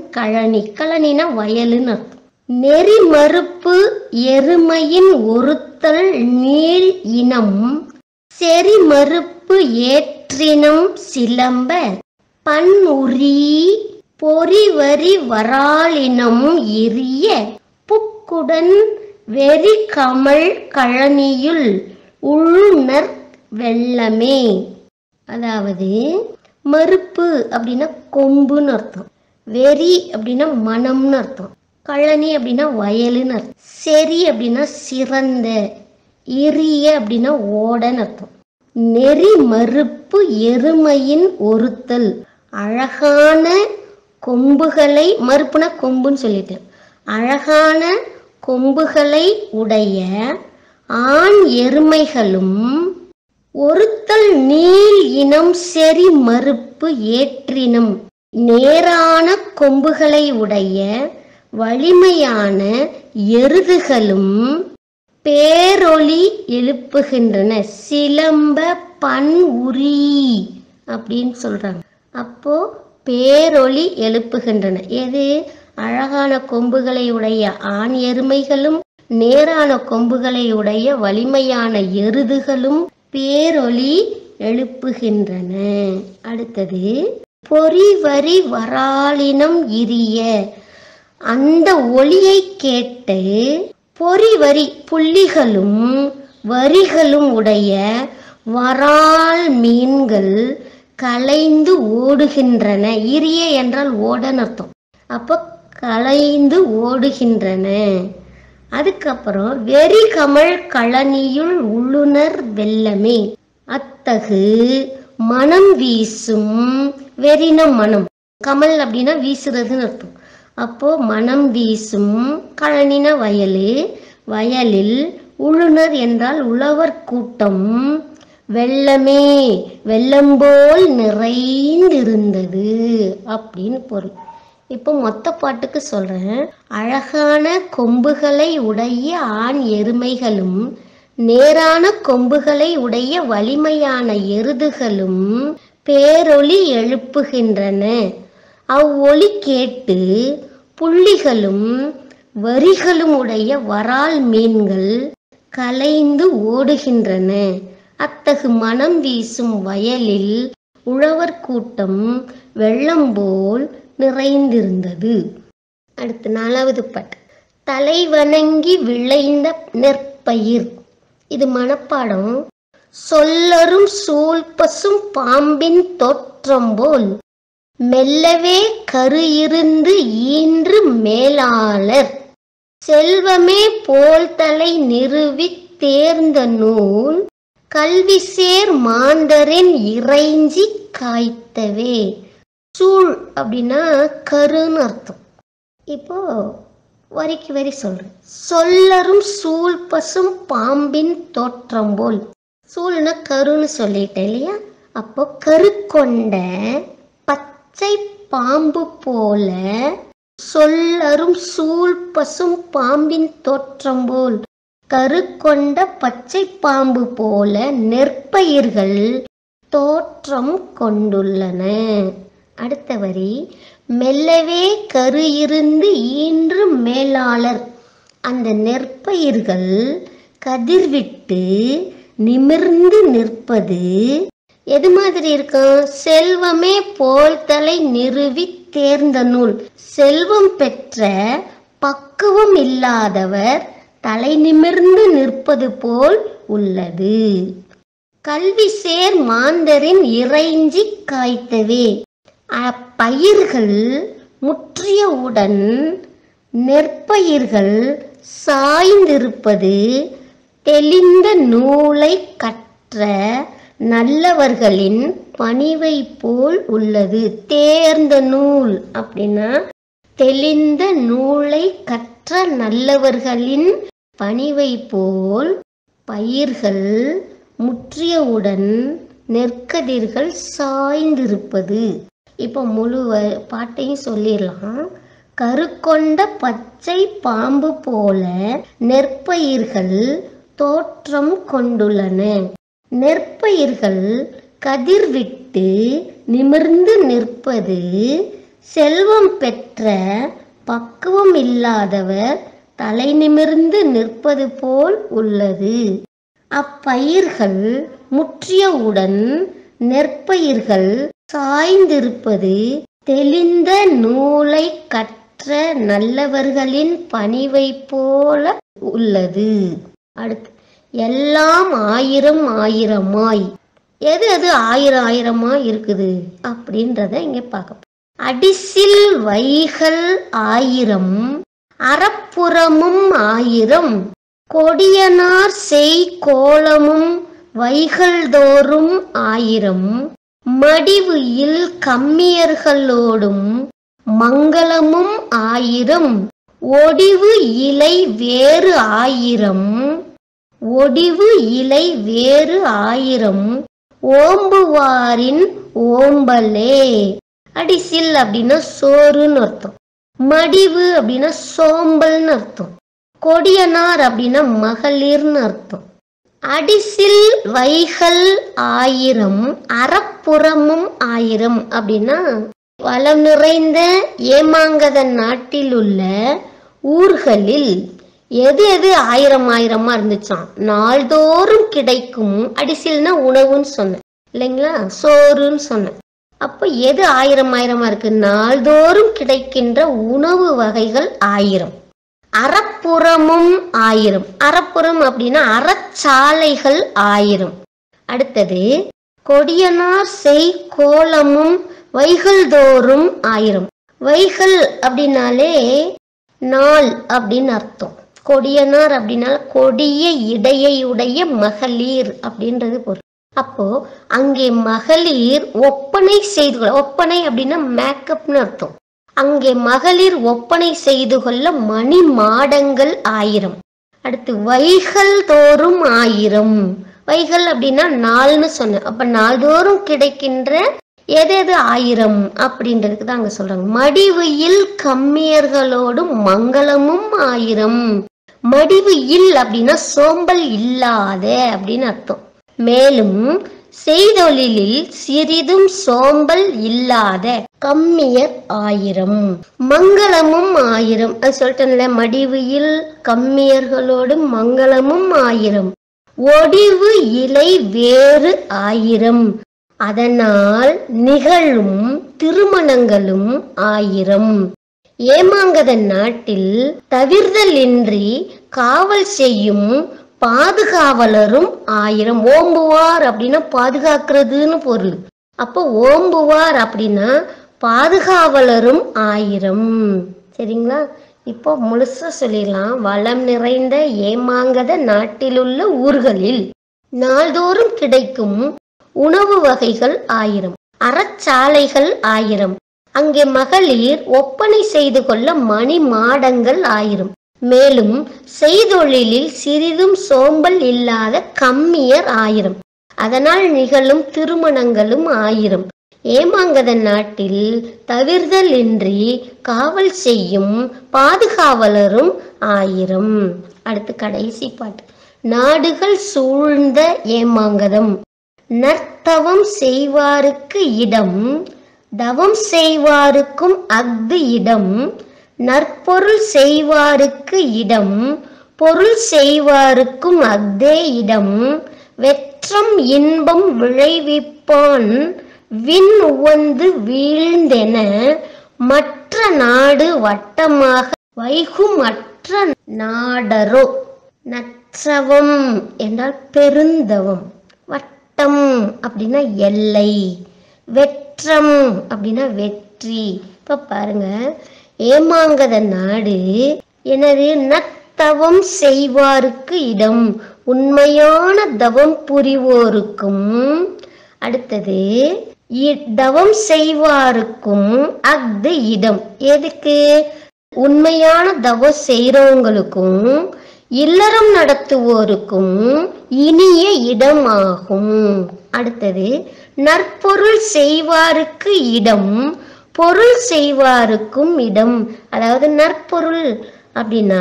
கழனி கழனினா வயலுன்னு அர்த்தம் நெறி மறுப்பு எருமையின் ஒருத்தல் நீள் இனம் செறி மறுப்பு ஏற்றினம் சிலம்ப பன் உரி பொறிவரி வராளினம் எரிய புக்குடன் வெறி கமல் கழனியுள் உள்ளுணர் வெள்ளமே அதாவது மறுப்பு அப்படின்னா கொம்புன்னு அர்த்தம் வெறி அப்படின்னா மனம்னு அர்த்தம் கழனி அப்படின்னா வயலுன்னு அர்த்தம் செரி அப்படின்னா சிறந்த இரிய அப்படின்னா ஓடன்னு அர்த்தம் நெறி மறுப்பு எருமையின் ஒருத்தல் அழகான கொம்புகளை மறுப்புனா கொம்புன்னு சொல்லிட்டேன் அழகான கொம்புகளை உடைய ஆண் எருமைகளும் ஒருத்தல் நீள் இனம் செறி மறுப்பு ஏற்றினம் நேரான கொம்புகளை உடைய வலிமையான எருதுகளும் பேரொளி எழுப்புகின்றன சிலம்ப பன் உரி அப்படின்னு சொல்றாங்க அப்போ பேரொளி எழுப்புகின்றன எது அழகான கொம்புகளை உடைய ஆண் எருமைகளும் நேரான கொம்புகளை உடைய வலிமையான எருதுகளும் பேரொளி எழுப்புகின்றன அடுத்தது பொறிவரி வராளினம் இரிய அந்த ஒளியை கேட்டு பொறிவரி புள்ளிகளும் வரிகளும் உடைய வரால் மீன்கள் கலைந்து ஓடுகின்றன இரிய என்றால் ஓடன்னு அர்த்தம் அப்போ கலைந்து ஓடுகின்றன அதுக்கப்புறம் வெறி கமல் கழனியுள் உள்ளுணர் வெள்ளமே அத்தகு மனம் வீசும் வெறின மனம் கமல் அப்படின்னா வீசுறதுன்னு அர்த்தம் அப்போ மனம் வீசும் கழனின வயலு வயலில் உழுனர் என்றால் உழவர் கூட்டம் வெள்ளமே வெள்ளம் போல் நிறைந்திருந்தது அப்படின்னு பொருள் இப்போ மொத்த பாட்டுக்கு சொல்றேன் அழகான கொம்புகளை உடைய ஆண் எருமைகளும் நேரான கொம்புகளை உடைய வலிமையான எருதுகளும் பேரொளி எழுப்புகின்றன அவ்வொளி கேட்டு புள்ளிகளும் வரிகளும் உடைய வரால் மீன்கள் கலைந்து ஓடுகின்றன அத்தகு மனம் வீசும் வயலில் உழவர் கூட்டம் வெள்ளம் போல் நிறைந்திருந்தது அடுத்து நாலாவது பாட்டு தலை வணங்கி விளைந்த நெற்பயிர் இது மனப்பாடம் சொல்லரும் சூழ்பசும் பாம்பின் தோற்றம் போல் மெல்லவே கரு இருந்து ஈன்று மேலாளர் செல்வமே போல் தலை நிறுவி தேர்ந்த நூல் கல்வி சேர் மாந்தரின் இறைஞ்சி காய்த்தவே சூழ் அப்படின்னா கருன்னு அர்த்தம் இப்போ வரிக்கு வரி சொல்றேன் சொல்லரும் சூழ் பசும் பாம்பின் தோற்றம் போல் சூழ்னா கருன்னு சொல்லிட்டேன் இல்லையா அப்போ கரு கொண்ட பச்சை பாம்பு போல சொல்லரும் சூழ் பசும் பாம்பின் தோற்றம் போல் கரு கொண்ட பச்சை பாம்பு போல நெற்பயிர்கள் தோற்றம் கொண்டுள்ளன அடுத்த வரி மெல்லவே கரு இருந்து ஈன்று மேலாளர் அந்த நெற்பயிர்கள் கதிர்விட்டு நிமிர்ந்து நிற்பது எது மாதிரி இருக்கும் செல்வமே போல் தலை நிறுவி தேர்ந்த நூல் செல்வம் பெற்ற பக்குவம் இல்லாதவர் தலை நிமிர்ந்து நிற்பது போல் உள்ளது கல்வி சேர் மாந்தரின் இறைஞ்சி காய்த்தவே அப்பயிர்கள் முற்றியவுடன் நெற்பயிர்கள் சாய்ந்திருப்பது தெளிந்த நூலை கற்ற நல்லவர்களின் பணிவை போல் உள்ளது தேர்ந்த நூல் அப்படின்னா தெளிந்த நூலை கற்ற நல்லவர்களின் பணிவை போல் பயிர்கள் முற்றியவுடன் நெற்கதிர்கள் சாய்ந்திருப்பது இப்போ முழு வ- பாட்டையும் சொல்லிடலாம் கருக்கொண்ட பச்சை பாம்பு போல நெற்பயிர்கள் தோற்றம் கொண்டுள்ளன நெற்பயிர்கள் கதிர்விட்டு நிமிர்ந்து நிற்பது செல்வம் பெற்ற பக்குவம் இல்லாதவர் தலை நிமிர்ந்து நிற்பது போல் உள்ளது அப்பயிர்கள் முற்றியவுடன் நெற்பயிர்கள் சாய்ந்திருப்பது தெளிந்த நூலை கற்ற நல்லவர்களின் பணிவை போல உள்ளது அடுத்து எல்லாம் ஆயிரம் ஆயிரமாய் எது எது ஆயிரம் ஆயிரமா இருக்குது அப்படின்றத இங்க பார்க்க அடிசில் வைகள் ஆயிரம் அறப்புறமும் ஆயிரம் கொடியனார் செய் கோலமும் வைகள் தோறும் ஆயிரம் மடிவு இல் கம்மியர்களோடும் மங்களமும் ஆயிரம் ஒடிவு இலை வேறு ஆயிரம் ஒடிவு இலை வேறு ஆயிரம் ஓம்புவாரின் ஓம்பலே அடிசில் அப்படின்னா சோறுன்னு அர்த்தம் மடிவு அப்படின்னா சோம்பல்னு அர்த்தம் கொடியனார் அப்படின்னா மகளிர்னு அர்த்தம் அடிசில் வைகள் ஆயிரம் அறப்புறமும் ஆயிரம் அப்படின்னா வளம் நிறைந்த ஏமாங்கத நாட்டில் உள்ள ஊர்களில் எது எது ஆயிரம் ஆயிரமா இருந்துச்சாம் நாள்தோறும் கிடைக்கும் அடிசில்னா உணவுன்னு சொன்னேன் இல்லைங்களா சோறுன்னு சொன்னேன் அப்போ எது ஆயிரம் ஆயிரமா இருக்கு நாள்தோறும் கிடைக்கின்ற உணவு வகைகள் ஆயிரம் அறப்புறமும் ஆயிரம் அறப்புறம் அப்படின்னா அறச்சாலைகள் ஆயிரம் அடுத்தது கொடியனார் செய் கோலமும் வைகள் தோறும் ஆயிரம் வைகள் அப்படின்னாலே நாள் அப்படின்னு அர்த்தம் கொடியனார் அப்படின்னா கொடிய இடையை உடைய மகளிர் அப்படின்றது பொருள் அப்போ அங்கே மகளிர் ஒப்பனை செய்து கொள்ள ஒப்பனை அப்படின்னா மேக்கப்னு அர்த்தம் அங்கே மகளிர் ஒப்பனை செய்து கொள்ள மணி மாடங்கள் ஆயிரம் அடுத்து வைகள் தோறும் ஆயிரம் வைகள் அப்படின்னா நாள்னு சொன்னேன் அப்ப நாள்தோறும் கிடைக்கின்ற எது எது ஆயிரம் அப்படின்றதுக்கு தான் அங்க சொல்றாங்க மடிவு கம்மியர்களோடும் மங்களமும் ஆயிரம் மடிவு இல் அப்படின்னா சோம்பல் இல்லாத அப்படின்னு அர்த்தம் மேலும் செய்தொழிலில் சிறிதும் சோம்பல் இல்லாத கம்மியர் ஆயிரம் மங்களமும் ஆயிரம் அது சொல்லிட்டேன்ல மடிவில் கம்மியர்களோடும் மங்களமும் ஆயிரம் ஒடிவு இலை வேறு ஆயிரம் அதனால் நிகழும் திருமணங்களும் ஆயிரம் ஏமாங்கத நாட்டில் தவிர்தலின்றி காவல் செய்யும் பாதுகாவலரும் ஆயிரம் ஓம்புவார் அப்படின்னா பாதுகாக்கிறதுன்னு பொருள் அப்போ ஓம்புவார் அப்படின்னா பாதுகாவலரும் ஆயிரம் சரிங்களா இப்போ முழுசா சொல்லிடலாம் வளம் நிறைந்த ஏமாங்கத நாட்டிலுள்ள ஊர்களில் நாள்தோறும் கிடைக்கும் உணவு வகைகள் ஆயிரம் அறச்சாலைகள் ஆயிரம் அங்கே மகளிர் ஒப்பனை செய்து கொள்ள மணி மாடங்கள் ஆயிரம் மேலும் செய்தொழிலில் சிறிதும் சோம்பல் இல்லாத கம்மியர் ஆயிரம் அதனால் நிகழும் திருமணங்களும் ஆயிரம் ஏமாங்கத நாட்டில் தவிர்தல் இன்றி காவல் செய்யும் பாதுகாவலரும் ஆயிரம் அடுத்து கடைசி பாட்டு நாடுகள் சூழ்ந்த ஏமாங்கதம் நற்தவம் செய்வாருக்கு இடம் தவம் செய்வாருக்கும் அஃது இடம் நற்பொருள் செய்வாருக்கு இடம் பொருள் செய்வாருக்கும் அஃதே இடம் வெற்றம் இன்பம் விளைவிப்பான் விண் உவந்து வீழ்ந்தென மற்ற நாடு வட்டமாக வைகும் மற்ற நாடரோ நற்றவம் என்றால் பெருந்தவம் வட்டம் அப்படின்னா எல்லை வெற்றம் அப்படின்னா வெற்றி இப்ப பாருங்க ஏமாங்கத நாடு எனது நத்தவம் செய்வாருக்கு இடம் உண்மையான தவம் புரிவோருக்கும் அடுத்தது இ- தவம் செய்வாருக்கும் அஃது இடம் எதுக்கு உண்மையான தவம் செய்றவங்களுக்கும் இல்லறம் நடத்துவோருக்கும் இனிய இடமாகும் அடுத்தது நற்பொருள் செய்வாருக்கு இடம் பொருள் செய்வாருக்கும் இடம் அதாவது நற்பொருள் அப்படின்னா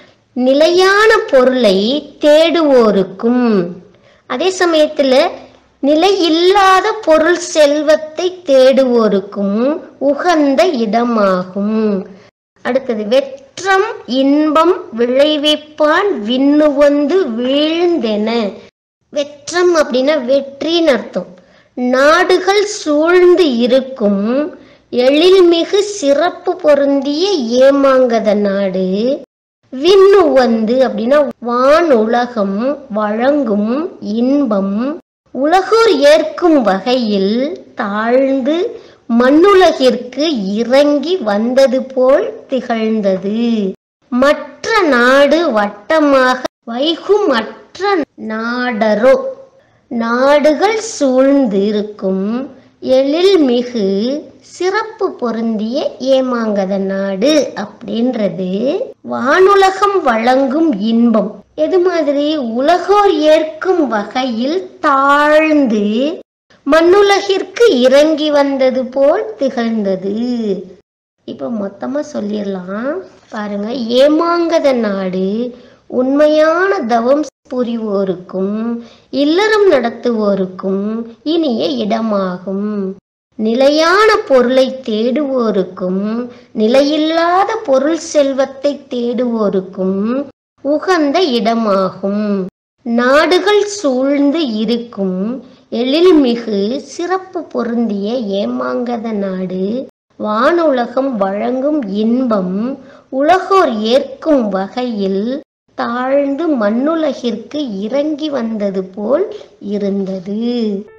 நிலையான பொருளை தேடுவோருக்கும் அதே சமயத்துல நிலையில்லாத பொருள் செல்வத்தை தேடுவோருக்கும் உகந்த இடமாகும் அடுத்தது வெற்றம் இன்பம் விளைவிப்பான் விண்ணுவந்து வீழ்ந்தென வெற்றம் அப்படின்னா வெற்றின்னு அர்த்தம் நாடுகள் சூழ்ந்து இருக்கும் எழில்மிகு சிறப்பு பொருந்திய ஏமாங்கத நாடு விண்ணு வந்து அப்படின்னா வான் உலகம் வழங்கும் இன்பம் உலகோர் ஏற்கும் வகையில் தாழ்ந்து மண்ணுலகிற்கு இறங்கி வந்தது போல் திகழ்ந்தது மற்ற நாடு வட்டமாக வைகும் மற்ற நாடரோ நாடுகள் சூழ்ந்து இருக்கும் எழில் மிகு சிறப்பு பொருந்திய ஏமாங்கத நாடு அப்படின்றது வானுலகம் வழங்கும் இன்பம் எது மாதிரி உலகோர் ஏற்கும் வகையில் தாழ்ந்து மண்ணுலகிற்கு இறங்கி வந்தது போல் திகழ்ந்தது இப்போ மொத்தமா சொல்லிடலாம் பாருங்க ஏமாங்கத நாடு உண்மையான தவம் புரிவோருக்கும் இல்லறம் நடத்துவோருக்கும் இனிய இடமாகும் நிலையான பொருளை தேடுவோருக்கும் நிலையில்லாத பொருள் செல்வத்தை தேடுவோருக்கும் உகந்த இடமாகும் நாடுகள் சூழ்ந்து இருக்கும் எழில்மிகு சிறப்பு பொருந்திய ஏமாங்கத நாடு வானுலகம் வழங்கும் இன்பம் உலகோர் ஏற்கும் வகையில் தாழ்ந்து மண்ணுலகிற்கு இறங்கி வந்தது போல் இருந்தது